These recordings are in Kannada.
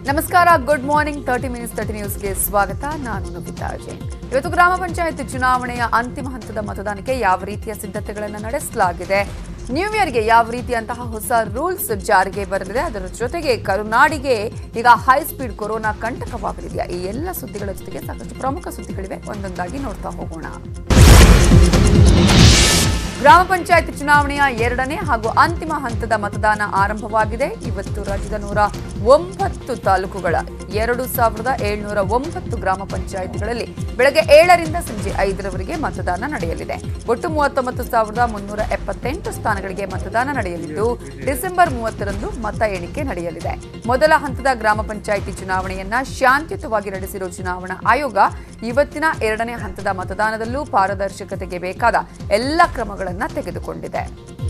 ನಮಸ್ಕಾರ good morning thirty minutes thirty ನ್ಯೂಸ್ಗೆ ಸ್ವಾಗತ ನಾನು ನಮಿತಾ ಜೈನ್ ಇವತ್ತು ಗ್ರಾಮ ಪಂಚಾಯತ್ ಚುನಾವಣೆಯ ಅಂತಿಮ ಹಂತದ ಮತದಾನಕ್ಕೆ ಯಾವ ರೀತಿಯ ಸಿದ್ಧತೆಗಳನ್ನು ನಡೆಸಲಾಗಿದೆ ನ್ಯೂ ಇಯರ್ಗೆ ಯಾವ ರೀತಿಯಂತಹ ಹೊಸ ರೂಲ್ಸ್ ಜಾರಿಗೆ ಬರಲಿದೆ ಅದರ ಜೊತೆಗೆ ಕರುನಾಡಿಗೆ ಈಗ ಹೈ ಸ್ಪೀಡ್ ಕೊರೋನಾ ಕಂಟಕವಾಗಲಿದೆಯಾ ಈ ಎಲ್ಲ ಸುದ್ದಿಗಳ ಜೊತೆಗೆ ಸಾಕಷ್ಟು ಪ್ರಮುಖ ಸುದ್ದಿಗಳಿವೆ ಒಂದೊಂದಾಗಿ ನೋಡ್ತಾ ಹೋಗೋಣ ಗ್ರಾಮ ಪಂಚಾಯತ್ ಚುನಾವಣೆಯ ಎರಡನೇ ಹಾಗೂ ಅಂತಿಮ ಹಂತದ ಮತದಾನ ಆರಂಭವಾಗಿದೆ ಇವತ್ತು ರಾಜ್ಯದ ನೂರ ಒಂಬತ್ತು ತಾಲೂಕುಗಳ ಎರಡು ಸಾವಿರದ ಏಳ್ನೂರ ಒಂಬತ್ತು ಗ್ರಾಮ ಪಂಚಾಯತ್ಗಳಲ್ಲಿ ಬೆಳಗ್ಗೆ ಏಳರಿಂದ ಸಂಜೆ ಐದರವರೆಗೆ ಮತದಾನ ನಡೆಯಲಿದೆ ಒಟ್ಟು ಮೂವತ್ತೊಂಬತ್ತು ಸಾವಿರದ ಮುನ್ನೂರ ಎಪ್ಪತ್ತೆಂಟು ಸ್ಥಾನಗಳಿಗೆ ಮತದಾನ ನಡೆಯಲಿದ್ದು ಡಿಸೆಂಬರ್ ಮೂವತ್ತರಂದು ಮತ ಎಣಿಕೆ ನಡೆಯಲಿದೆ ಮೊದಲ ಹಂತದ ಗ್ರಾಮ ಪಂಚಾಯಿತಿ ಚುನಾವಣೆಯನ್ನ ಶಾಂತಿಯುತವಾಗಿ ನಡೆಸಿರುವ ಚುನಾವಣಾ ಆಯೋಗ ಇವತ್ತಿನ ಎರಡನೇ ಹಂತದ ಮತದಾನದಲ್ಲೂ ಪಾರದರ್ಶಕತೆಗೆ ಬೇಕಾದ ಎಲ್ಲ ಕ್ರಮಗಳನ್ನು ತೆಗೆದುಕೊಂಡಿದೆ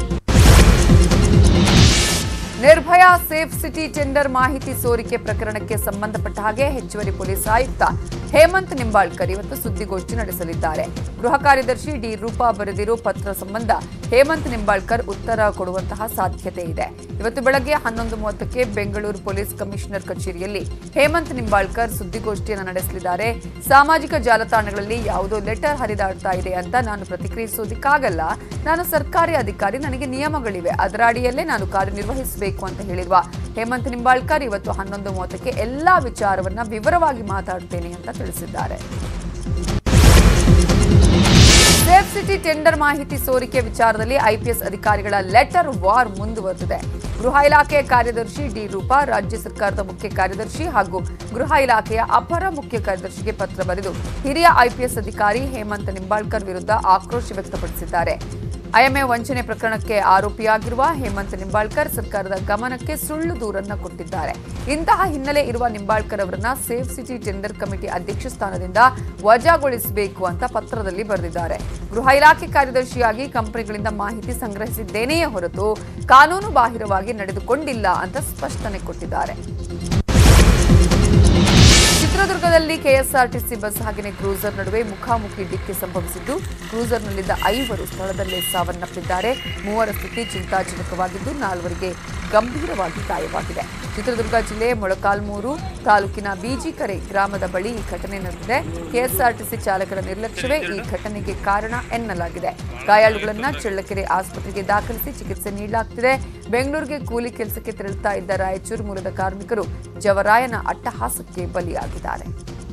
ನಿರ್ಭಯಾ ಸೇಫ್ ಸಿಟಿ ಟೆಂಡರ್ ಮಾಹಿತಿ ಸೋರಿಕೆ ಪ್ರಕರಣಕ್ಕೆ ಸಂಬಂಧಪಟ್ಟ ಹಾಗೆ ಹೆಚ್ಚುವರಿ ಪೊಲೀಸ್ ಆಯುಕ್ತ ಹೇಮಂತ್ ನಿಂಬಾಳ್ಕರ್ ಇವತ್ತು ಸುದ್ದಿಗೋಷ್ಠಿ ನಡೆಸಲಿದ್ದಾರೆ ಗೃಹ ಕಾರ್ಯದರ್ಶಿ ಡಿ ರೂಪಾ ಬರೆದಿರೋ ಪತ್ರ ಸಂಬಂಧ ಹೇಮಂತ್ ನಿಂಬಾಳ್ಕರ್ ಉತ್ತರ ಕೊಡುವಂತಹ ಸಾಧ್ಯತೆ ಇದೆ ಇವತ್ತು ಬೆಳಗ್ಗೆ ಹನ್ನೊಂದು ಮೂವತ್ತಕ್ಕೆ ಬೆಂಗಳೂರು ಪೊಲೀಸ್ ಕಮಿಷನರ್ ಕಚೇರಿಯಲ್ಲಿ ಹೇಮಂತ್ ನಿಂಬಾಳ್ಕರ್ ಸುದ್ದಿಗೋಷ್ಠಿಯನ್ನು ನಡೆಸಲಿದ್ದಾರೆ ಸಾಮಾಜಿಕ ಜಾಲತಾಣಗಳಲ್ಲಿ ಯಾವುದೋ ಲೆಟರ್ ಹರಿದಾಡ್ತಾ ಇದೆ ಅಂತ ನಾನು ಪ್ರತಿಕ್ರಿಯಿಸೋದಕ್ಕಾಗಲ್ಲ ನಾನು ಸರ್ಕಾರಿ ಅಧಿಕಾರಿ ನನಗೆ ನಿಯಮಗಳಿವೆ ಅದರ ಅಡಿಯಲ್ಲೇ ನಾನು ಕಾರ್ಯನಿರ್ವಹಿಸಬೇಕು ಅಂತ ಹೇಳಿರುವ ಹೇಮಂತ್ ನಿಂಬಾಳ್ಕರ್ ಇವತ್ತು ಹನ್ನೊಂದು ಮೂವತ್ತಕ್ಕೆ ಎಲ್ಲಾ ವಿಚಾರವನ್ನ ವಿವರವಾಗಿ ಮಾತಾಡ್ತೇನೆ ಅಂತ ತಿಳಿಸಿದ್ದಾರೆ ಸೇಫ್ ಸಿಟಿ ಟೆಂಡರ್ ಮಾಹಿತಿ ಸೋರಿಕೆ ವಿಚಾರದಲ್ಲಿ ಐಪಿಎಸ್ ಅಧಿಕಾರಿಗಳ ಲೆಟರ್ ವಾರ್ ಮುಂದುವರೆದಿದೆ ಗೃಹ ಇಲಾಖೆಯ ಕಾರ್ಯದರ್ಶಿ ಡಿ ರೂಪಾ ರಾಜ್ಯ ಸರ್ಕಾರದ ಮುಖ್ಯ ಕಾರ್ಯದರ್ಶಿ ಹಾಗೂ ಗೃಹ ಇಲಾಖೆಯ ಅಪರ ಮುಖ್ಯ ಕಾರ್ಯದರ್ಶಿಗೆ ಪತ್ರ ಬರೆದು ಹಿರಿಯ ಐಪಿಎಸ್ ಅಧಿಕಾರಿ ಹೇಮಂತ್ ನಿಂಬಾಳ್ಕರ್ ವಿರುದ್ಧ ಆಕ್ರೋಶ ವ್ಯಕ್ತಪಡಿಸಿದ್ದಾರೆ ಐಎಂಎ ವಂಚನೆ ಪ್ರಕರಣಕ್ಕೆ ಆರೋಪಿಯಾಗಿರುವ ಹೇಮಂತ್ ನಿಂಬಾಳ್ಕರ್ ಸರ್ಕಾರದ ಗಮನಕ್ಕೆ ಸುಳ್ಳು ದೂರನ್ನ ಕೊಟ್ಟಿದ್ದಾರೆ ಇಂತಹ ಹಿನ್ನೆಲೆ ಇರುವ ನಿಂಬಾಳ್ಕರ್ ಅವರನ್ನ ಸೇಫ್ ಸಿಟಿ ಟೆಂಡರ್ ಕಮಿಟಿ ಅಧ್ಯಕ್ಷ ಸ್ಥಾನದಿಂದ ವಜಾಗೊಳಿಸಬೇಕು ಅಂತ ಪತ್ರದಲ್ಲಿ ಬರೆದಿದ್ದಾರೆ ಗೃಹ ಇಲಾಖೆ ಕಾರ್ಯದರ್ಶಿಯಾಗಿ ಕಂಪನಿಗಳಿಂದ ಮಾಹಿತಿ ಸಂಗ್ರಹಿಸಿದ್ದೇನೆಯೇ ಹೊರತು ಕಾನೂನು ಬಾಹಿರವಾಗಿ ನಡೆದುಕೊಂಡಿಲ್ಲ ಅಂತ ಸ್ಪಷ್ಟನೆ ಕೊಟ್ಟಿದ್ದಾರೆ ಚಿತ್ರದುರ್ಗದಲ್ಲಿ ಕೆಎಸ್ಆರ್ಟಿಸಿ ಬಸ್ ಹಾಗೆಯೇ ಕ್ರೂಸರ್ ನಡುವೆ ಮುಖಾಮುಖಿ ಡಿಕ್ಕಿ ಸಂಭವಿಸಿದ್ದು ಕ್ರೂಸರ್ನಲ್ಲಿದ್ದ ಐವರು ಸ್ಥಳದಲ್ಲೇ ಸಾವನ್ನಪ್ಪಿದ್ದಾರೆ ಮೂವರ ಸ್ಥಿತಿ ಚಿಂತಾಜನಕವಾಗಿದ್ದು ನಾಲ್ವರಿಗೆ ಗಂಭೀರವಾಗಿ ಗಾಯವಾಗಿದೆ ಚಿತ್ರದುರ್ಗ ಜಿಲ್ಲೆ ಮೊಳಕಾಲ್ಮೂರು ತಾಲೂಕಿನ ಬೀಜಿಕರೆ ಗ್ರಾಮದ ಬಳಿ ಈ ಘಟನೆ ನಡೆದಿದೆ ಕೆಎಸ್ಆರ್ಟಿಸಿ ಚಾಲಕರ ನಿರ್ಲಕ್ಷ್ಯವೇ ಈ ಘಟನೆಗೆ ಕಾರಣ ಎನ್ನಲಾಗಿದೆ ಗಾಯಾಳುಗಳನ್ನ ಚಳ್ಳಕೆರೆ ಆಸ್ಪತ್ರೆಗೆ ದಾಖಲಿಸಿ ಚಿಕಿತ್ಸೆ ನೀಡಲಾಗ್ತಿದೆ ಬೆಂಗಳೂರಿಗೆ ಕೂಲಿ ಕೆಲಸಕ್ಕೆ ತೆರಳುತ್ತಾ ಇದ್ದ ರಾಯಚೂರು ಮೂಲದ ಕಾರ್ಮಿಕರು ಜವರಾಯನ ಅಟ್ಟಹಾಸಕ್ಕೆ ಬಲಿಯಾಗಿದ್ದಾರೆ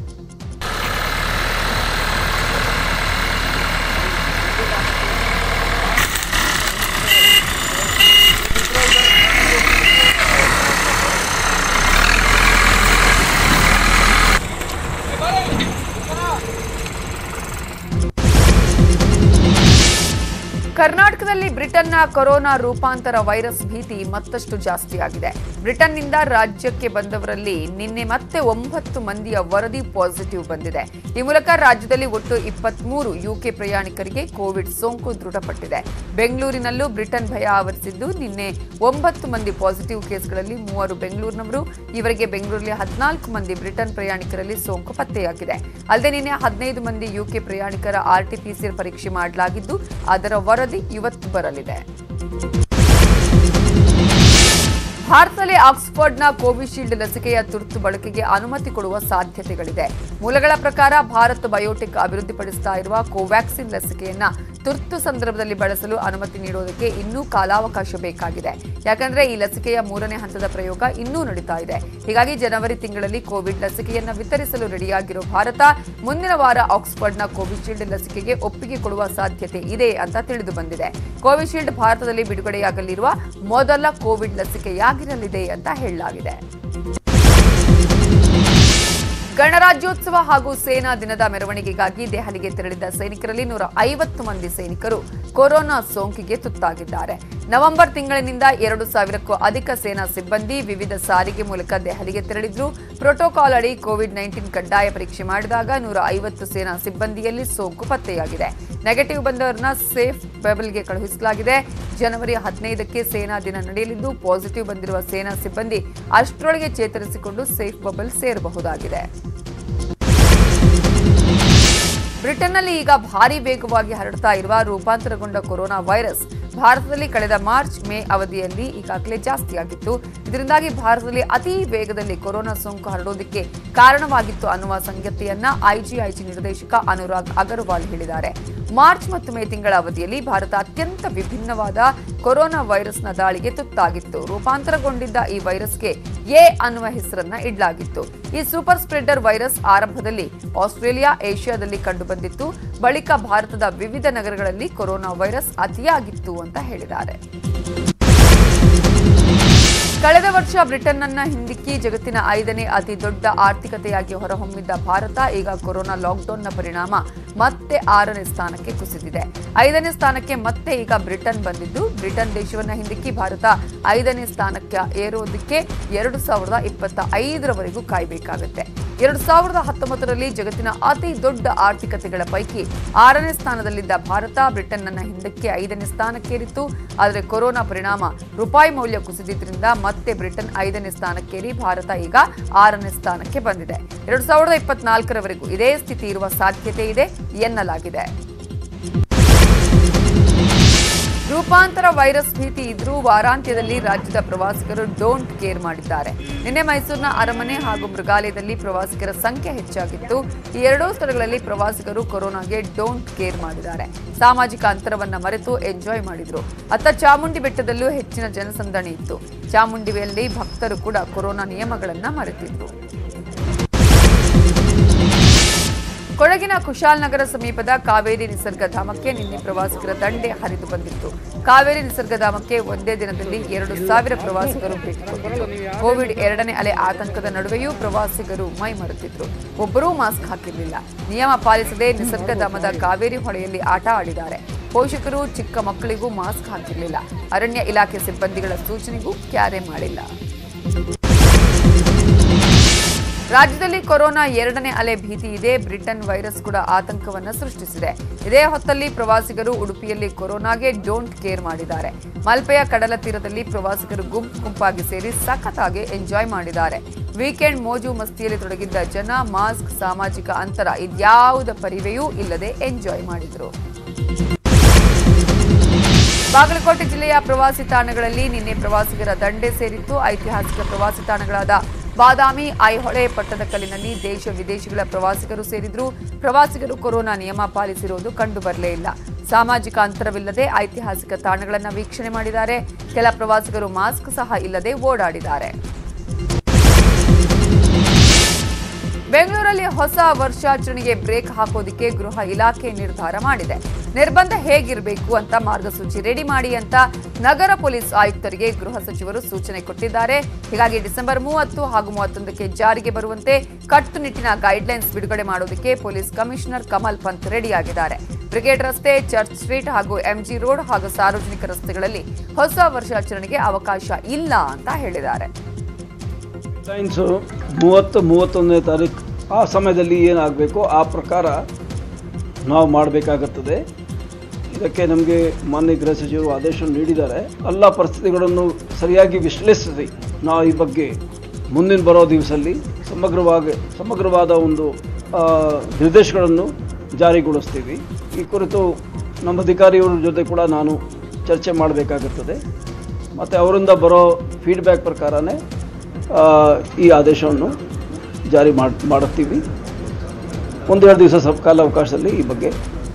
ಕರ್ನಾಟಕದಲ್ಲಿ ಬ್ರಿಟನ್ನ ಕೊರೋನಾ ರೂಪಾಂತರ ವೈರಸ್ ಭೀತಿ ಮತ್ತಷ್ಟು ಜಾಸ್ತಿಯಾಗಿದೆ ಬ್ರಿಟನ್ನಿಂದ ರಾಜ್ಯಕ್ಕೆ ಬಂದವರಲ್ಲಿ ನಿನ್ನೆ ಮತ್ತೆ ಒಂಬತ್ತು ಮಂದಿಯ ವರದಿ ಪಾಸಿಟಿವ್ ಬಂದಿದೆ ಈ ಮೂಲಕ ರಾಜ್ಯದಲ್ಲಿ ಒಟ್ಟು ಇಪ್ಪತ್ಮೂರು ಯುಕೆ ಪ್ರಯಾಣಿಕರಿಗೆ ಕೋವಿಡ್ ಸೋಂಕು ದೃಢಪಟ್ಟಿದೆ ಬೆಂಗಳೂರಿನಲ್ಲೂ ಬ್ರಿಟನ್ ಭಯ ಆವರಿಸಿದ್ದು ನಿನ್ನೆ ಒಂಬತ್ತು ಮಂದಿ ಪಾಸಿಟಿವ್ ಕೇಸ್ಗಳಲ್ಲಿ ಮೂವರು ಬೆಂಗಳೂರಿನವರು ಇವರಿಗೆ ಬೆಂಗಳೂರಲ್ಲಿ ಹದಿನಾಲ್ಕು ಮಂದಿ ಬ್ರಿಟನ್ ಪ್ರಯಾಣಿಕರಲ್ಲಿ ಸೋಂಕು ಪತ್ತೆಯಾಗಿದೆ ಅಲ್ಲದೆ ನಿನ್ನೆ ಹದಿನೈದು ಮಂದಿ ಯುಕೆ ಪ್ರಯಾಣಿಕರ ಆರ್ಟಿಪಿಸಿಆರ್ ಪರೀಕ್ಷೆ ಮಾಡಲಾಗಿದ್ದು ಅದರ ವರದಿ ಇವತ್ತು ಬರಲಿದೆ ಭಾರತದಲ್ಲಿ ಆಕ್ಸ್ಫರ್ಡ್ನ ಕೋವಿಶೀಲ್ಡ್ ಲಸಿಕೆಯ ತುರ್ತು ಬಳಕೆಗೆ ಅನುಮತಿ ಕೊಡುವ ಸಾಧ್ಯತೆಗಳಿದೆ ಮೂಲಗಳ ಪ್ರಕಾರ ಭಾರತ್ ಬಯೋಟೆಕ್ ಅಭಿವೃದ್ಧಿಪಡಿಸ್ತಾ ಇರುವ ಕೋವ್ಯಾಕ್ಸಿನ್ ಲಸಿಕೆಯನ್ನ ತುರ್ತು ಸಂದರ್ಭದಲ್ಲಿ ಬಳಸಲು ಅನುಮತಿ ನೀಡೋದಕ್ಕೆ ಇನ್ನೂ ಕಾಲಾವಕಾಶ ಬೇಕಾಗಿದೆ ಯಾಕಂದ್ರೆ ಈ ಲಸಿಕೆಯ ಮೂರನೇ ಹಂತದ ಪ್ರಯೋಗ ಇನ್ನೂ ನಡೀತಾ ಇದೆ ಹೀಗಾಗಿ ಜನವರಿ ತಿಂಗಳಲ್ಲಿ ಕೋವಿಡ್ ಲಸಿಕೆಯನ್ನ ವಿತರಿಸಲು ರೆಡಿಯಾಗಿರೋ ಭಾರತ ಮುಂದಿನ ವಾರ ಆಕ್ಸ್ಫರ್ಡ್ನ ಕೋವಿಶೀಲ್ಡ್ ಲಸಿಕೆಗೆ ಒಪ್ಪಿಗೆ ಕೊಡುವ ಸಾಧ್ಯತೆ ಇದೆ ಅಂತ ತಿಳಿದು ಬಂದಿದೆ ಕೋವಿಶೀಲ್ಡ್ ಭಾರತದಲ್ಲಿ ಬಿಡುಗಡೆಯಾಗಲಿರುವ ಮೊದಲ ಕೋವಿಡ್ ಲಸಿಕೆಯಾಗಿರಲಿದೆ ಅಂತ ಹೇಳಲಾಗಿದೆ ಗಣರಾಜ್ಯೋತ್ಸವ ಹಾಗೂ ಸೇನಾ ದಿನದ ಮೆರವಣಿಗೆಗಾಗಿ ದೆಹಲಿಗೆ ತೆರಳಿದ್ದ ಸೈನಿಕರಲ್ಲಿ ನೂರ ಐವತ್ತು ಮಂದಿ ಸೈನಿಕರು ಕೊರೋನಾ ಸೋಂಕಿಗೆ ತುತ್ತಾಗಿದ್ದಾರೆ ನವೆಂಬರ್ ತಿಂಗಳಿನಿಂದ ಎರಡು ಸಾವಿರಕ್ಕೂ ಅಧಿಕ ಸೇನಾ ಸಿಬ್ಬಂದಿ ವಿವಿಧ ಸಾರಿಗೆ ಮೂಲಕ ದೆಹಲಿಗೆ ತೆರಳಿದ್ರು ಪ್ರೋಟೋಕಾಲ್ ಅಡಿ ಕೋವಿಡ್ ನೈನ್ಟೀನ್ ಕಡ್ಡಾಯ ಪರೀಕ್ಷೆ ಮಾಡಿದಾಗ ನೂರ ಐವತ್ತು ಸೇನಾ ಸಿಬ್ಬಂದಿಯಲ್ಲಿ ಸೋಂಕು ಪತ್ತೆಯಾಗಿದೆ ನೆಗೆಟಿವ್ ಬಂದವರನ್ನ ಸೇಫ್ ಬೆಬಲ್ಗೆ ಕಳುಹಿಸಲಾಗಿದೆ ಜನವರಿ ಹದಿನೈದಕ್ಕೆ ಸೇನಾ ದಿನ ನಡೆಯಲಿದ್ದು ಪಾಸಿಟಿವ್ ಬಂದಿರುವ ಸೇನಾ ಸಿಬ್ಬಂದಿ ಅಷ್ಟರೊಳಗೆ ಚೇತರಿಸಿಕೊಂಡು ಸೇಫ್ ಬಬಲ್ ಸೇರಬಹುದಾಗಿದೆ ಬ್ರಿಟನ್ನಲ್ಲಿ ಈಗ ಭಾರಿ ವೇಗವಾಗಿ ಹರಡ್ತಾ ಇರುವ ರೂಪಾಂತರಗೊಂಡ ಕೊರೋನಾ ವೈರಸ್ ಭಾರತದಲ್ಲಿ ಕಳೆದ ಮಾರ್ಚ್ ಮೇ ಅವಧಿಯಲ್ಲಿ ಈಗಾಗಲೇ ಜಾಸ್ತಿಯಾಗಿತ್ತು ಇದರಿಂದಾಗಿ ಭಾರತದಲ್ಲಿ ಅತಿ ವೇಗದಲ್ಲಿ ಕೊರೋನಾ ಸೋಂಕು ಹರಡೋದಕ್ಕೆ ಕಾರಣವಾಗಿತ್ತು ಅನ್ನುವ ಸಂಗತಿಯನ್ನ ಐಜಿಐಜಿ ನಿರ್ದೇಶಕ ಅನುರಾಗ್ ಅಗರ್ವಾಲ್ ಹೇಳಿದ್ದಾರೆ ಮಾರ್ಚ್ ಮತ್ತು ಮೇ ತಿಂಗಳ ಅವಧಿಯಲ್ಲಿ ಭಾರತ ಅತ್ಯಂತ ವಿಭಿನ್ನವಾದ ಕೊರೋನಾ ವೈರಸ್ನ ದಾಳಿಗೆ ತುತ್ತಾಗಿತ್ತು ರೂಪಾಂತರಗೊಂಡಿದ್ದ ಈ ವೈರಸ್ಗೆ ಎ ಅನ್ನುವ ಹೆಸರನ್ನ ಇಡಲಾಗಿತ್ತು ಈ ಸೂಪರ್ ಸ್ಪ್ರೆಡರ್ ವೈರಸ್ ಆರಂಭದಲ್ಲಿ ಆಸ್ಟ್ರೇಲಿಯಾ ಏಷ್ಯಾದಲ್ಲಿ ಕಂಡುಬಂದಿತ್ತು ಬಳಿಕ ಭಾರತದ ವಿವಿಧ ನಗರಗಳಲ್ಲಿ ಕೊರೋನಾ ವೈರಸ್ ಅತಿಯಾಗಿತ್ತು ಅಂತ ಹೇಳಿದ್ದಾರೆ ಕಳೆದ ವರ್ಷ ಬ್ರಿಟನ್ನನ್ನ ಹಿಂದಿಕ್ಕಿ ಜಗತ್ತಿನ ಐದನೇ ಅತಿ ದೊಡ್ಡ ಆರ್ಥಿಕತೆಯಾಗಿ ಹೊರಹೊಮ್ಮಿದ್ದ ಭಾರತ ಈಗ ಕೊರೋನಾ ಲಾಕ್ಡೌನ್ನ ಪರಿಣಾಮ ಮತ್ತೆ ಆರನೇ ಸ್ಥಾನಕ್ಕೆ ಕುಸಿದಿದೆ ಐದನೇ ಸ್ಥಾನಕ್ಕೆ ಮತ್ತೆ ಈಗ ಬ್ರಿಟನ್ ಬಂದಿದ್ದು ಬ್ರಿಟನ್ ದೇಶವನ್ನ ಹಿಂದಿಕ್ಕಿ ಭಾರತ ಐದನೇ ಸ್ಥಾನಕ್ಕೆ ಏರೋದಕ್ಕೆ ಎರಡು ಸಾವಿರದ ಇಪ್ಪತ್ತ ಐದರವರೆಗೂ ಕಾಯಬೇಕಾಗುತ್ತೆ ಎರಡು ಸಾವಿರದ ಹತ್ತೊಂಬತ್ತರಲ್ಲಿ ಜಗತ್ತಿನ ಅತಿ ದೊಡ್ಡ ಆರ್ಥಿಕತೆಗಳ ಪೈಕಿ ಆರನೇ ಸ್ಥಾನದಲ್ಲಿದ್ದ ಭಾರತ ಬ್ರಿಟನ್ನನ್ನ ಹಿಂದಕ್ಕೆ ಐದನೇ ಸ್ಥಾನಕ್ಕೇರಿತ್ತು ಆದರೆ ಕೊರೋನಾ ಪರಿಣಾಮ ರೂಪಾಯಿ ಮೌಲ್ಯ ಕುಸಿದಿದ್ರಿಂದ ಮತ್ತೆ ಬ್ರಿಟನ್ ಐದನೇ ಸ್ಥಾನಕ್ಕೇರಿ ಭಾರತ ಈಗ ಆರನೇ ಸ್ಥಾನಕ್ಕೆ ಬಂದಿದೆ ಎರಡು ಸಾವಿರದ ಇಪ್ಪತ್ನಾಲ್ಕರವರೆಗೂ ಇದೇ ಸ್ಥಿತಿ ಇರುವ ಸಾಧ್ಯತೆ ಇದೆ ಎನ್ನಲಾಗಿದೆ ರೂಪಾಂತರ ವೈರಸ್ ಭೀತಿ ಇದ್ರೂ ವಾರಾಂತ್ಯದಲ್ಲಿ ರಾಜ್ಯದ ಪ್ರವಾಸಿಗರು ಡೋಂಟ್ ಕೇರ್ ಮಾಡಿದ್ದಾರೆ ನಿನ್ನೆ ಮೈಸೂರಿನ ಅರಮನೆ ಹಾಗೂ ಮೃಗಾಲಯದಲ್ಲಿ ಪ್ರವಾಸಿಗರ ಸಂಖ್ಯೆ ಹೆಚ್ಚಾಗಿತ್ತು ಈ ಎರಡೂ ಸ್ಥಳಗಳಲ್ಲಿ ಪ್ರವಾಸಿಗರು ಕೊರೋನಾಗೆ ಡೋಂಟ್ ಕೇರ್ ಮಾಡಿದ್ದಾರೆ ಸಾಮಾಜಿಕ ಅಂತರವನ್ನ ಮರೆತು ಎಂಜಾಯ್ ಮಾಡಿದ್ರು ಅತ್ತ ಚಾಮುಂಡಿ ಬೆಟ್ಟದಲ್ಲೂ ಹೆಚ್ಚಿನ ಜನಸಂದಣಿ ಇತ್ತು ಚಾಮುಂಡಿಯಲ್ಲಿ ಭಕ್ತರು ಕೂಡ ಕೊರೋನಾ ನಿಯಮಗಳನ್ನ ಮರೆತಿದ್ರು ಕೊಡಗಿನ ಕುಶಾಲನಗರ ಸಮೀಪದ ಕಾವೇರಿ ನಿಸರ್ಗಧಾಮಕ್ಕೆ ನಿನ್ನೆ ಪ್ರವಾಸಿಗರ ದಂಡೆ ಹರಿದು ಬಂದಿತ್ತು ಕಾವೇರಿ ನಿಸರ್ಗಧಾಮಕ್ಕೆ ಒಂದೇ ದಿನದಲ್ಲಿ ಎರಡು ಸಾವಿರ ಪ್ರವಾಸಿಗರು ಭೇಟಿ ಕೊಟ್ಟಿದ್ರು ಕೋವಿಡ್ ಎರಡನೇ ಅಲೆ ಆತಂಕದ ನಡುವೆಯೂ ಪ್ರವಾಸಿಗರು ಮೈ ಮರೆತಿದ್ರು ಒಬ್ಬರೂ ಮಾಸ್ಕ್ ಹಾಕಿರಲಿಲ್ಲ ನಿಯಮ ಪಾಲಿಸದೆ ನಿಸರ್ಗಧಾಮದ ಕಾವೇರಿ ಹೊಳೆಯಲ್ಲಿ ಆಟ ಆಡಿದ್ದಾರೆ ಪೋಷಕರು ಚಿಕ್ಕ ಮಕ್ಕಳಿಗೂ ಮಾಸ್ಕ್ ಹಾಕಿರಲಿಲ್ಲ ಅರಣ್ಯ ಇಲಾಖೆ ಸಿಬ್ಬಂದಿಗಳ ಸೂಚನೆಗೂ ಕ್ಯಾರೆ ಮಾಡಿಲ್ಲ ರಾಜ್ಯದಲ್ಲಿ ಕೊರೋನಾ ಎರಡನೇ ಅಲೆ ಭೀತಿ ಇದೆ ಬ್ರಿಟನ್ ವೈರಸ್ ಕೂಡ ಆತಂಕವನ್ನ ಸೃಷ್ಟಿಸಿದೆ ಇದೇ ಹೊತ್ತಲ್ಲಿ ಪ್ರವಾಸಿಗರು ಉಡುಪಿಯಲ್ಲಿ ಕೊರೋನಾಗೆ ಡೋಂಟ್ ಕೇರ್ ಮಾಡಿದ್ದಾರೆ ಮಲ್ಪೆಯ ಕಡಲ ತೀರದಲ್ಲಿ ಪ್ರವಾಸಿಗರು ಗುಂಪು ಗುಂಪಾಗಿ ಸೇರಿ ಸಖತ್ತಾಗಿ ಎಂಜಾಯ್ ಮಾಡಿದ್ದಾರೆ ವೀಕೆಂಡ್ ಮೋಜು ಮಸ್ತಿಯಲ್ಲಿ ತೊಡಗಿದ್ದ ಜನ ಮಾಸ್ಕ್ ಸಾಮಾಜಿಕ ಅಂತರ ಇದ್ಯಾವುದ ಪರಿವೆಯೂ ಇಲ್ಲದೆ ಎಂಜಾಯ್ ಮಾಡಿದರು ಬಾಗಲಕೋಟೆ ಜಿಲ್ಲೆಯ ಪ್ರವಾಸಿ ತಾಣಗಳಲ್ಲಿ ನಿನ್ನೆ ಪ್ರವಾಸಿಗರ ದಂಡೆ ಸೇರಿತ್ತು ಐತಿಹಾಸಿಕ ಪ್ರವಾಸಿ ತಾಣಗಳಾದ ಬಾದಾಮಿ ಐಹೊಳೆ ಪಟ್ಟದಕಲ್ಲಿನಲ್ಲಿ ದೇಶ ವಿದೇಶಗಳ ಪ್ರವಾಸಿಗರು ಸೇರಿದ್ರು ಪ್ರವಾಸಿಗರು ಕೊರೋನಾ ನಿಯಮ ಪಾಲಿಸಿರುವುದು ಕಂಡು ಬರಲೇ ಇಲ್ಲ ಸಾಮಾಜಿಕ ಅಂತರವಿಲ್ಲದೆ ಐತಿಹಾಸಿಕ ತಾಣಗಳನ್ನು ವೀಕ್ಷಣೆ ಮಾಡಿದ್ದಾರೆ ಕೆಲ ಪ್ರವಾಸಿಗರು ಮಾಸ್ಕ್ ಸಹ ಇಲ್ಲದೆ ಓಡಾಡಿದ್ದಾರೆ ಬೆಂಗಳೂರಲ್ಲಿ ಹೊಸ ವರ್ಷಾಚರಣೆಗೆ ಬ್ರೇಕ್ ಹಾಕೋದಿಕ್ಕೆ ಗೃಹ ಇಲಾಖೆ ನಿರ್ಧಾರ ಮಾಡಿದೆ ನಿರ್ಬಂಧ ಹೇಗಿರಬೇಕು ಅಂತ ಮಾರ್ಗಸೂಚಿ ರೆಡಿ ಮಾಡಿ ಅಂತ ನಗರ ಪೊಲೀಸ್ ಆಯುಕ್ತರಿಗೆ ಗೃಹ ಸಚಿವರು ಸೂಚನೆ ಕೊಟ್ಟಿದ್ದಾರೆ ಹೀಗಾಗಿ ಡಿಸೆಂಬರ್ ಮೂವತ್ತು ಹಾಗೂ ಮೂವತ್ತೊಂದಕ್ಕೆ ಜಾರಿಗೆ ಬರುವಂತೆ ಕಟ್ಟುನಿಟ್ಟಿನ ಗೈಡ್ಲೈನ್ಸ್ ಬಿಡುಗಡೆ ಮಾಡೋದಕ್ಕೆ ಪೊಲೀಸ್ ಕಮಿಷನರ್ ಕಮಲ್ ಪಂತ್ ರೆಡಿಯಾಗಿದ್ದಾರೆ ಬ್ರಿಗೇಡ್ ರಸ್ತೆ ಚರ್ಚ್ ಸ್ಟ್ರೀಟ್ ಹಾಗೂ ಎಂಜಿ ರೋಡ್ ಹಾಗೂ ಸಾರ್ವಜನಿಕ ರಸ್ತೆಗಳಲ್ಲಿ ಹೊಸ ವರ್ಷಾಚರಣೆಗೆ ಅವಕಾಶ ಇಲ್ಲ ಅಂತ ಹೇಳಿದ್ದಾರೆ ಸೈನ್ಸು ಮೂವತ್ತು ಮೂವತ್ತೊಂದನೇ ತಾರೀಕು ಆ ಸಮಯದಲ್ಲಿ ಏನಾಗಬೇಕು ಆ ಪ್ರಕಾರ ನಾವು ಮಾಡಬೇಕಾಗುತ್ತದೆ ಇದಕ್ಕೆ ನಮಗೆ ಮಾನ್ಯ ಗೃಹ ಸಚಿವರು ಆದೇಶ ನೀಡಿದ್ದಾರೆ ಎಲ್ಲ ಪರಿಸ್ಥಿತಿಗಳನ್ನು ಸರಿಯಾಗಿ ವಿಶ್ಲೇಷಿಸಿ ನಾವು ಈ ಬಗ್ಗೆ ಮುಂದಿನ ಬರೋ ದಿವಸದಲ್ಲಿ ಸಮಗ್ರವಾಗಿ ಸಮಗ್ರವಾದ ಒಂದು ಆ, ನಿರ್ದೇಶಗಳನ್ನು ಜಾರಿಗೊಳಿಸ್ತೀವಿ ಈ ಕುರಿತು ನಮ್ಮ ಅಧಿಕಾರಿಗಳ ಜೊತೆ ಕೂಡ ನಾನು ಚರ್ಚೆ ಮಾಡಬೇಕಾಗುತ್ತದೆ ಮತ್ತು ಅವರಿಂದ ಬರೋ ಫೀಡ್ಬ್ಯಾಕ್ ಪ್ರಕಾರನೇ ಆ, ಈ ಆದೇಶವನ್ನು ಜಾರಿ ಮಾಡಿ ಮಾಡುತ್ತೀವಿ ಒಂದೆರಡು ದಿವಸ ಸ್ವಲ್ಪ ಕಾಲ ಅವಕಾಶದಲ್ಲಿ ಈ ಬಗ್ಗೆ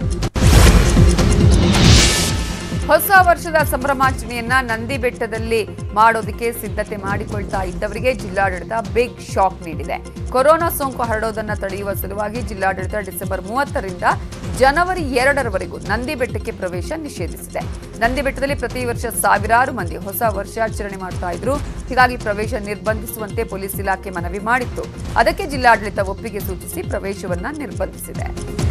ಹೊಸ ವರ್ಷದ ಸಂಭ್ರಮಾಚರಣೆಯನ್ನ ನಂದಿ ಬೆಟ್ಟದಲ್ಲಿ ಮಾಡೋದಕ್ಕೆ ಸಿದ್ಧತೆ ಮಾಡಿಕೊಳ್ತಾ ಇದ್ದವರಿಗೆ ಜಿಲ್ಲಾಡಳಿತ ಬಿಗ್ ಶಾಕ್ ನೀಡಿದೆ ಕೊರೋನಾ ಸೋಂಕು ಹರಡೋದನ್ನ ತಡೆಯುವ ಸಲುವಾಗಿ ಜಿಲ್ಲಾಡಳಿತ ಡಿಸೆಂಬರ್ ಮೂವತ್ತರಿಂದ ಜನವರಿ ಎರಡರವರೆಗೂ ನಂದಿ ಬೆಟ್ಟಕ್ಕೆ ಪ್ರವೇಶ ನಿಷೇಧಿಸಿದೆ ನಂದಿ ಬೆಟ್ಟದಲ್ಲಿ ಪ್ರತಿ ವರ್ಷ ಸಾವಿರಾರು ಮಂದಿ ಹೊಸ ವರ್ಷಾಚರಣೆ ಮಾಡ್ತಾ ಇದ್ರು ಹೀಗಾಗಿ ಪ್ರವೇಶ ನಿರ್ಬಂಧಿಸುವಂತೆ ಪೊಲೀಸ್ ಇಲಾಖೆ ಮನವಿ ಮಾಡಿತ್ತು ಅದಕ್ಕೆ ಜಿಲ್ಲಾಡಳಿತ ಒಪ್ಪಿಗೆ ಸೂಚಿಸಿ ಪ್ರವೇಶವನ್ನ ನಿರ್ಬಂಧಿಸಿದೆ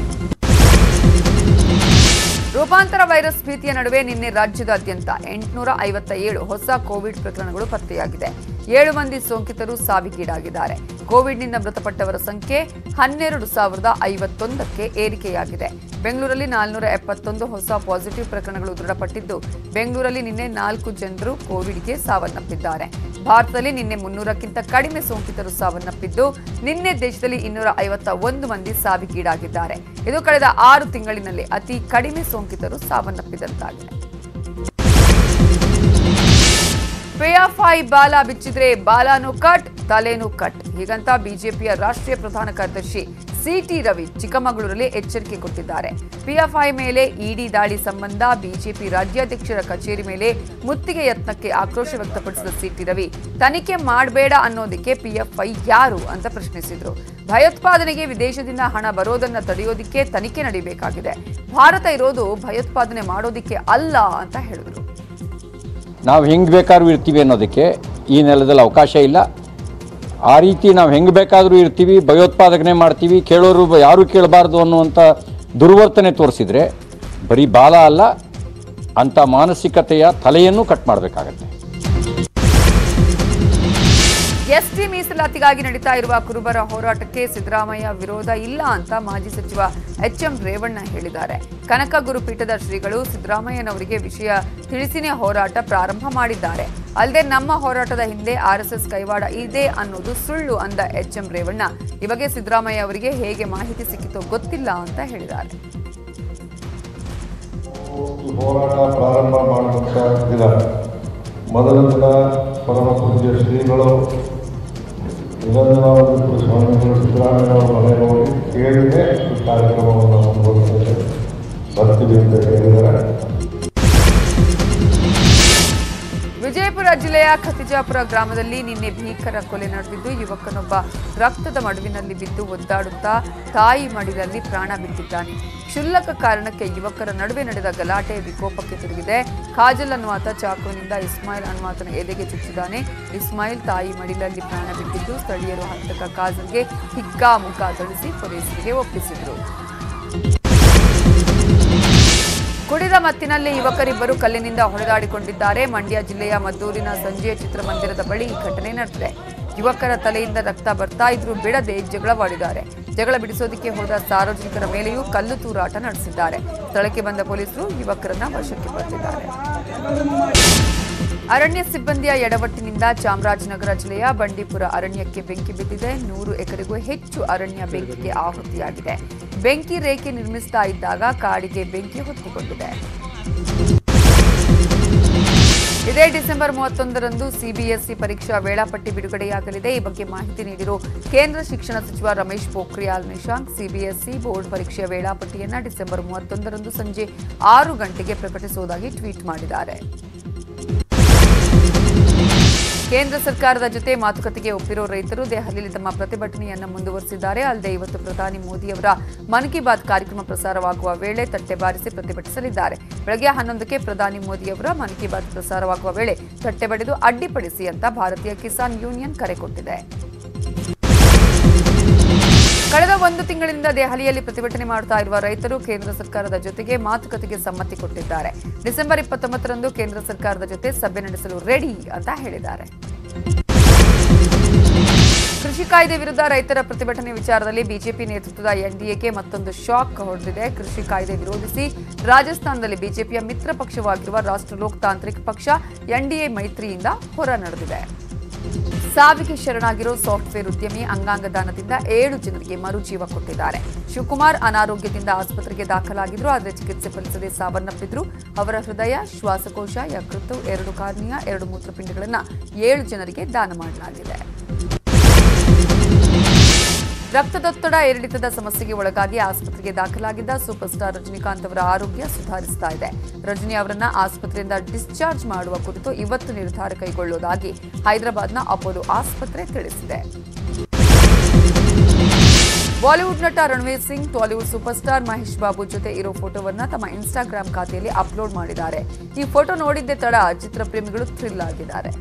ರೂಪಾಂತರ ವೈರಸ್ ಭೀತಿಯ ನಡುವೆ ನಿನ್ನೆ ರಾಜ್ಯದಾದ್ಯಂತ ಎಂಟುನೂರ ಐವತ್ತ ಏಳು ಹೊಸ ಕೋವಿಡ್ ಪ್ರಕರಣಗಳು ಪತ್ತೆಯಾಗಿದೆ ಏಳು ಮಂದಿ ಸೋಂಕಿತರು ಸಾವಿಗೀಡಾಗಿದ್ದಾರೆ ಕೋವಿಡ್ನಿಂದ ಮೃತಪಟ್ಟವರ ಸಂಖ್ಯೆ ಹನ್ನೆರಡು ಸಾವಿರದ ಐವತ್ತೊಂದಕ್ಕೆ ಏರಿಕೆಯಾಗಿದೆ ಬೆಂಗಳೂರಲ್ಲಿ ನಾಲ್ನೂರ ಎಪ್ಪತ್ತೊಂದು ಹೊಸ ಪಾಸಿಟಿವ್ ಪ್ರಕರಣಗಳು ದೃಢಪಟ್ಟಿದ್ದು ಬೆಂಗಳೂರಲ್ಲಿ ನಿನ್ನೆ ನಾಲ್ಕು ಜನರು ಕೋವಿಡ್ಗೆ ಸಾವನ್ನಪ್ಪಿದ್ದಾರೆ ಭಾರತದಲ್ಲಿ ನಿನ್ನೆ ಮುನ್ನೂರಕ್ಕಿಂತ ಕಡಿಮೆ ಸೋಂಕಿತರು ಸಾವನ್ನಪ್ಪಿದ್ದು ನಿನ್ನೆ ದೇಶದಲ್ಲಿ ಇನ್ನೂರ ಐವತ್ತ ಒಂದು ಮಂದಿ ಸಾವಿಗೀಡಾಗಿದ್ದಾರೆ ಇದು ಕಳೆದ ಆರು ತಿಂಗಳಿನಲ್ಲಿ ಅತಿ ಕಡಿಮೆ ಸೋಂಕಿತರು ಸಾವನ್ನಪ್ಪಿದಂತಾಗಿದೆ ಪಿಎಫ್ಐ ಬಾಲ ಬಿಚ್ಚಿದ್ರೆ ಬಾಲಾನು ಕಟ್ ತಲೆನೂ ಕಟ್ ಹೀಗಂತ ಬಿಜೆಪಿಯ ರಾಷ್ಟ್ರೀಯ ಪ್ರಧಾನ ಕಾರ್ಯದರ್ಶಿ ಸಿಟಿ ರವಿ ಚಿಕ್ಕಮಗಳೂರಲ್ಲಿ ಎಚ್ಚರಿಕೆ ಕೊಟ್ಟಿದ್ದಾರೆ ಪಿಎಫ್ಐ ಮೇಲೆ ಇಡಿ ದಾಳಿ ಸಂಬಂಧ ಬಿಜೆಪಿ ರಾಜ್ಯಾಧ್ಯಕ್ಷರ ಕಚೇರಿ ಮೇಲೆ ಮುತ್ತಿಗೆ ಯತ್ನಕ್ಕೆ ಆಕ್ರೋಶ ವ್ಯಕ್ತಪಡಿಸಿದ ಸಿಟಿ ರವಿ ತನಿಖೆ ಮಾಡಬೇಡ ಅನ್ನೋದಕ್ಕೆ ಪಿಎಫ್ಐ ಯಾರು ಅಂತ ಪ್ರಶ್ನಿಸಿದ್ರು ಭಯೋತ್ಪಾದನೆಗೆ ವಿದೇಶದಿಂದ ಹಣ ಬರೋದನ್ನ ತಡೆಯೋದಿಕ್ಕೆ ತನಿಖೆ ನಡೀಬೇಕಾಗಿದೆ ಭಾರತ ಇರೋದು ಭಯೋತ್ಪಾದನೆ ಮಾಡೋದಿಕ್ಕೆ ಅಲ್ಲ ಅಂತ ಹೇಳಿದ್ರು ನಾವು ಹೆಂಗೆ ಬೇಕಾದ್ರೂ ಇರ್ತೀವಿ ಅನ್ನೋದಕ್ಕೆ ಈ ನೆಲದಲ್ಲಿ ಅವಕಾಶ ಇಲ್ಲ ಆ ರೀತಿ ನಾವು ಹೆಂಗೆ ಬೇಕಾದರೂ ಇರ್ತೀವಿ ಭಯೋತ್ಪಾದನೆ ಮಾಡ್ತೀವಿ ಕೇಳೋರು ಬ- ಯಾರೂ ಕೇಳಬಾರ್ದು ಅನ್ನುವಂಥ ದುರ್ವರ್ತನೆ ತೋರಿಸಿದರೆ ಬರೀ ಬಾಲ ಅಲ್ಲ ಅಂಥ ಮಾನಸಿಕತೆಯ ತಲೆಯನ್ನು ಕಟ್ ಮಾಡಬೇಕಾಗತ್ತೆ ಎಸ್ಟಿ ಮೀಸಲಾತಿಗಾಗಿ ನಡೀತಾ ಇರುವ ಕುರುಬರ ಹೋರಾಟಕ್ಕೆ ಸಿದ್ದರಾಮಯ್ಯ ವಿರೋಧ ಇಲ್ಲ ಅಂತ ಮಾಜಿ ಸಚಿವ ಎಚ್ ಎಂ ರೇವಣ್ಣ ಹೇಳಿದ್ದಾರೆ ಕನಕ ಗುರುಪೀಠದ ಶ್ರೀಗಳು ಸಿದ್ದರಾಮಯ್ಯನವರಿಗೆ ವಿಷಯ ತಿಳಿಸಿನೇ ಹೋರಾಟ ಪ್ರಾರಂಭ ಮಾಡಿದ್ದಾರೆ ಅಲ್ಲದೆ ನಮ್ಮ ಹೋರಾಟದ ಹಿಂದೆ ಆರ್ಎಸ್ಎಸ್ ಕೈವಾಡ ಇದೆ ಅನ್ನೋದು ಸುಳ್ಳು ಅಂದ ಎಚ್ ಎಂ ರೇವಣ್ಣ ಈ ಬಗ್ಗೆ ಸಿದ್ದರಾಮಯ್ಯ ಅವರಿಗೆ ಹೇಗೆ ಮಾಹಿತಿ ಸಿಕ್ಕಿತೋ ಗೊತ್ತಿಲ್ಲ ಅಂತ ಹೇಳಿದ್ದಾರೆ ಈ ಹೋರಾಟ ಪ್ರಾರಂಭ ಮಾಡುವಂಥ ದಿನ ಮೊದಲ ದಿನ ಪರಮ ಪೂಜ್ಯ ಶ್ರೀಗಳು ನಿರಂಜನಾನಂದ ಸ್ವಾಮಿಗಳು ಸಿದ್ದರಾಮಯ್ಯನವರ ಮನೆಗೆ ಹೋಗಿ ಕೇಳಿದೆ ಈ ಕಾರ್ಯಕ್ರಮವನ್ನು ಮುಂದುವರಿಸ್ತೇವೆ ಬರ್ತೀವಿ ಅಂತ ಹೇಳಿದ್ದಾರೆ ವಿಜಯಪುರ ಜಿಲ್ಲೆಯ ಖತಿಜಾಪುರ ಗ್ರಾಮದಲ್ಲಿ ನಿನ್ನೆ ಭೀಕರ ಕೊಲೆ ನಡೆದಿದ್ದು ಯುವಕನೊಬ್ಬ ರಕ್ತದ ಮಡುವಿನಲ್ಲಿ ಬಿದ್ದು ಒದ್ದಾಡುತ್ತಾ ತಾಯಿ ಮಡಿಲಲ್ಲಿ ಪ್ರಾಣ ಬಿಟ್ಟಿದ್ದಾನೆ ಕ್ಷುಲ್ಲಕ ಕಾರಣಕ್ಕೆ ಯುವಕರ ನಡುವೆ ನಡೆದ ಗಲಾಟೆ ವಿಕೋಪಕ್ಕೆ ತಿರುಗಿದೆ ಖಾಜಲ್ ಅನ್ನುವಾತ ಚಾಕುವಿನಿಂದ ಇಸ್ಮಾಯಿಲ್ ಅನ್ನುವಾತನ ಎದೆಗೆ ಚುಚ್ಚಿದ್ದಾನೆ ಇಸ್ಮಾಯಿಲ್ ತಾಯಿ ಮಡಿಲಲ್ಲಿ ಪ್ರಾಣ ಬಿಟ್ಟಿದ್ದು ಸ್ಥಳೀಯರು ಹಂತಕ ಕಾಜಲ್ಗೆ ಹಿಗ್ಗಾಮುಖ ಥಳಿಸಿ ಪೊಲೀಸರಿಗೆ ಒಪ್ಪಿಸಿದರು ಕುಡಿದ ಮತ್ತಿನಲ್ಲಿ ಯುವಕರಿಬ್ಬರು ಕಲ್ಲಿನಿಂದ ಹೊಡೆದಾಡಿಕೊಂಡಿದ್ದಾರೆ ಮಂಡ್ಯ ಜಿಲ್ಲೆಯ ಮದ್ದೂರಿನ ಸಂಜೆಯ ಚಿತ್ರಮಂದಿರದ ಬಳಿ ಈ ಘಟನೆ ನಡೆದಿದೆ ಯುವಕರ ತಲೆಯಿಂದ ರಕ್ತ ಬರ್ತಾ ಇದ್ರೂ ಬಿಡದೆ ಜಗಳವಾಡಿದ್ದಾರೆ ಜಗಳ ಬಿಡಿಸೋದಕ್ಕೆ ಹೋದ ಸಾರ್ವಜನಿಕರ ಮೇಲೆಯೂ ಕಲ್ಲು ತೂರಾಟ ನಡೆಸಿದ್ದಾರೆ ಸ್ಥಳಕ್ಕೆ ಬಂದ ಪೊಲೀಸರು ಯುವಕರನ್ನ ವಶಕ್ಕೆ ಪಡೆದಿದ್ದಾರೆ ಅರಣ್ಯ ಸಿಬ್ಬಂದಿಯ ಎಡವಟ್ಟಿನಿಂದ ಚಾಮರಾಜನಗರ ಜಿಲ್ಲೆಯ ಬಂಡೀಪುರ ಅರಣ್ಯಕ್ಕೆ ಬೆಂಕಿ ಬಿದ್ದಿದೆ ನೂರು ಎಕರೆಗೂ ಹೆಚ್ಚು ಅರಣ್ಯ ಬೆಂಕಿಗೆ ಆಹುತಿಯಾಗಿದೆ ಬೆಂಕಿ ರೇಖೆ ನಿರ್ಮಿಸ್ತಾ ಇದ್ದಾಗ ಕಾಡಿಗೆ ಬೆಂಕಿ ಹೊತ್ತಿಕೊಂಡಿದೆ ಇದೇ ಡಿಸೆಂಬರ್ ಮೂವತ್ತೊಂದರಂದು ಸಿಬಿಎಸ್ಇ ಪರೀಕ್ಷಾ ವೇಳಾಪಟ್ಟಿ ಬಿಡುಗಡೆಯಾಗಲಿದೆ ಈ ಬಗ್ಗೆ ಮಾಹಿತಿ ನೀಡಿರುವ ಕೇಂದ್ರ ಶಿಕ್ಷಣ ಸಚಿವ ರಮೇಶ್ ಪೋಖ್ರಿಯಾಲ್ ನಿಶಾಂಕ್ ಸಿಬಿಎಸ್ಇ ಬೋರ್ಡ್ ಪರೀಕ್ಷೆಯ ವೇಳಾಪಟ್ಟಿಯನ್ನು ಡಿಸೆಂಬರ್ ಮೂವತ್ತೊಂದರಂದು ಸಂಜೆ ಆರು ಗಂಟೆಗೆ ಪ್ರಕಟಿಸುವುದಾಗಿ ಟ್ವೀಟ್ ಮಾಡಿದ್ದಾರೆ ಕೇಂದ್ರ ಸರ್ಕಾರದ ಜೊತೆ ಮಾತುಕತೆಗೆ ಒಪ್ಪಿರೋ ರೈತರು ದೆಹಲಿಯಲ್ಲಿ ತಮ್ಮ ಪ್ರತಿಭಟನೆಯನ್ನು ಮುಂದುವರೆಸಿದ್ದಾರೆ ಅಲ್ಲದೆ ಇವತ್ತು ಪ್ರಧಾನಿ ಮೋದಿಯವರ ಮನ್ ಕಿ ಬಾತ್ ಕಾರ್ಯಕ್ರಮ ಪ್ರಸಾರವಾಗುವ ವೇಳೆ ತಟ್ಟೆ ಬಾರಿಸಿ ಪ್ರತಿಭಟಿಸಲಿದ್ದಾರೆ ಬೆಳಗ್ಗೆ ಹನ್ನೊಂದಕ್ಕೆ ಪ್ರಧಾನಿ ಮೋದಿಯವರ ಮನ್ ಕಿ ಬಾತ್ ಪ್ರಸಾರವಾಗುವ ವೇಳೆ ತಟ್ಟೆ ಬಡಿದು ಅಡ್ಡಿಪಡಿಸಿ ಅಂತ ಭಾರತೀಯ ಕಿಸಾನ್ ಯೂನಿಯನ್ ಕರೆ ಕೊಟ್ಟಿದೆ ಕಳೆದ ಒಂದು ತಿಂಗಳಿಂದ ದೆಹಲಿಯಲ್ಲಿ ಪ್ರತಿಭಟನೆ ಮಾಡ್ತಾ ಇರುವ ರೈತರು ಕೇಂದ್ರ ಸರ್ಕಾರದ ಜೊತೆಗೆ ಮಾತುಕತೆಗೆ ಸಮ್ಮತಿ ಕೊಟ್ಟಿದ್ದಾರೆ ಡಿಸೆಂಬರ್ ಇಪ್ಪತ್ತೊಂಬತ್ತರಂದು ಕೇಂದ್ರ ಸರ್ಕಾರದ ಜೊತೆ ಸಭೆ ನಡೆಸಲು ರೆಡಿ ಅಂತ ಹೇಳಿದ್ದಾರೆ ಕೃಷಿ ಕಾಯ್ದೆ ವಿರುದ್ಧ ರೈತರ ಪ್ರತಿಭಟನೆ ವಿಚಾರದಲ್ಲಿ ಬಿಜೆಪಿ ನೇತೃತ್ವದ ಎನ್ಡಿಎಗೆ ಮತ್ತೊಂದು ಶಾಕ್ ಹೊಡೆದಿದೆ ಕೃಷಿ ಕಾಯ್ದೆ ವಿರೋಧಿಸಿ ರಾಜಸ್ಥಾನದಲ್ಲಿ ಬಿಜೆಪಿಯ ಮಿತ್ರ ಪಕ್ಷವಾಗಿರುವ ರಾಷ್ಟ್ರ ಲೋಕ್ ತಾಂತ್ರಿಕ್ ಪಕ್ಷ ಎನ್ಡಿಎ ಮೈತ್ರಿಯಿಂದ ಹೊರ ನಡೆದಿದೆ ಸಾವಿಗೆ ಶರಣಾಗಿರೋ ಸಾಫ್ಟ್ವೇರ್ ಉದ್ಯಮಿ ಅಂಗಾಂಗ ದಾನದಿಂದ ಏಳು ಜನರಿಗೆ ಮರುಜೀವ ಕೊಟ್ಟಿದ್ದಾರೆ ಶಿವಕುಮಾರ್ ಅನಾರೋಗ್ಯದಿಂದ ಆಸ್ಪತ್ರೆಗೆ ದಾಖಲಾಗಿದ್ರು ಆದರೆ ಚಿಕಿತ್ಸೆ ಫಲಿಸದೆ ಸಾವನ್ನಪ್ಪಿದ್ರು ಅವರ ಹೃದಯ ಶ್ವಾಸಕೋಶ ಯಕೃತ್ತು ಎರಡು ಕಾರ್ನಿಯ ಎರಡು ಮೂತ್ರಪಿಂಡಗಳನ್ನು ಏಳು ಜನರಿಗೆ ದಾನ ಮಾಡಲಾಗಿದೆ ರಕ್ತದೊತ್ತಡ ಏರಿಳಿತದ ಸಮಸ್ಯೆಗೆ ಒಳಗಾಗಿ ಆಸ್ಪತ್ರೆಗೆ ದಾಖಲಾಗಿದ್ದ ಸೂಪರ್ ಸ್ಟಾರ್ ರಜನಿಕಾಂತ್ ಅವರ ಆರೋಗ್ಯ ಸುಧಾರಿಸ್ತಾ ಇದೆ ರಜನಿ ಅವರನ್ನ ಆಸ್ಪತ್ರೆಯಿಂದ ಡಿಸ್ಚಾರ್ಜ್ ಮಾಡುವ ಕುರಿತು ಇವತ್ತು ನಿರ್ಧಾರ ಕೈಗೊಳ್ಳುವುದಾಗಿ ಹೈದರಾಬಾದ್ನ ಅಪೋಲೋ ಆಸ್ಪತ್ರೆ ತಿಳಿಸಿದೆ ಬಾಲಿವುಡ್ ನಟ ರಣವೀರ್ ಸಿಂಗ್ ಟಾಲಿವುಡ್ ಸೂಪರ್ ಸ್ಟಾರ್ ಮಹೇಶ್ ಬಾಬು ಜೊತೆ ಇರೋ ಫೋಟೋವನ್ನ ತಮ್ಮ ಇನ್ಸ್ಟಾಗ್ರಾಮ್ ಖಾತೆಯಲ್ಲಿ ಅಪ್ಲೋಡ್ ಮಾಡಿದ್ದಾರೆ ಈ ಫೋಟೋ ನೋಡಿದ್ದೇ ತಡ ಚಿತ್ರಪ್ರೇಮಿಗಳು ಥ್ರಿಲ್ ಆಗಿದ್ದಾರೆ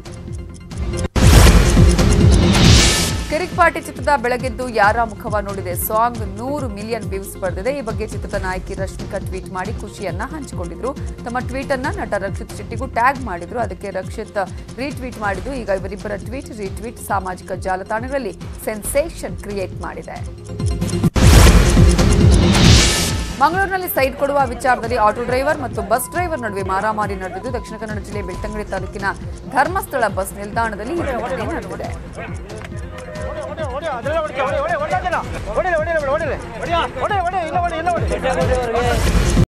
ಕಿರಿಕ್ ಪಾರ್ಟಿ ಚಿತ್ರದ ಬೆಳಗೆದ್ದು ಯಾರ ಮುಖವ ನೋಡಿದೆ ಸಾಂಗ್ ನೂರು ಮಿಲಿಯನ್ ವ್ಯೂಸ್ ಪಡೆದಿದೆ ಈ ಬಗ್ಗೆ ಚಿತ್ರದ ನಾಯಕಿ ರಶ್ಮಿಕಾ ಟ್ವೀಟ್ ಮಾಡಿ ಖುಷಿಯನ್ನ ಹಂಚಿಕೊಂಡಿದ್ರು ತಮ್ಮ ಟ್ವೀಟ್ ಅನ್ನ ನಟ ರಕ್ಷಿತ್ ಶೆಟ್ಟಿಗೂ ಟ್ಯಾಗ್ ಮಾಡಿದ್ರು ಅದಕ್ಕೆ ರಕ್ಷಿತ್ ರೀಟ್ವೀಟ್ ಮಾಡಿದ್ದು ಈಗ ಇವರಿಬ್ಬರ ಟ್ವೀಟ್ ರೀಟ್ವೀಟ್ ಸಾಮಾಜಿಕ ಜಾಲತಾಣಗಳಲ್ಲಿ ಸೆನ್ಸೇಷನ್ ಕ್ರಿಯೇಟ್ ಮಾಡಿದೆ ಮಂಗಳೂರಿನಲ್ಲಿ ಸೈಡ್ ಕೊಡುವ ವಿಚಾರದಲ್ಲಿ ಆಟೋ ಡ್ರೈವರ್ ಮತ್ತು ಬಸ್ ಡ್ರೈವರ್ ನಡುವೆ ಮಾರಾಮಾರಿ ನಡೆದಿದ್ದು ದಕ್ಷಿಣ ಕನ್ನಡ ಜಿಲ್ಲೆ ಬೆಳ್ತಂಗಡಿ ತಾಲೂಕಿನ ಧರ್ಮಸ್ಥಳ ಬಸ್ ನಿಲ್ದಾಣದಲ್ಲಿ ಈ ಘಟನೆ ನಡೆದಿದೆ ಹೊಡೆ ಹೊಡೆ ಹೊಡೆ ಹೊಡೆ ಹೊಡೆ ಹೊಡೆ ಹೊಡೆ ಹೊಡೆ ಹೊಡೆ ಹೊಡೆ ಹೊಡೆ ಹೊಡೆ ಹೊಡೆ ಇಲ್ಲ ಹೊಡೆ ಇಲ್ಲ ಹೊಡೆ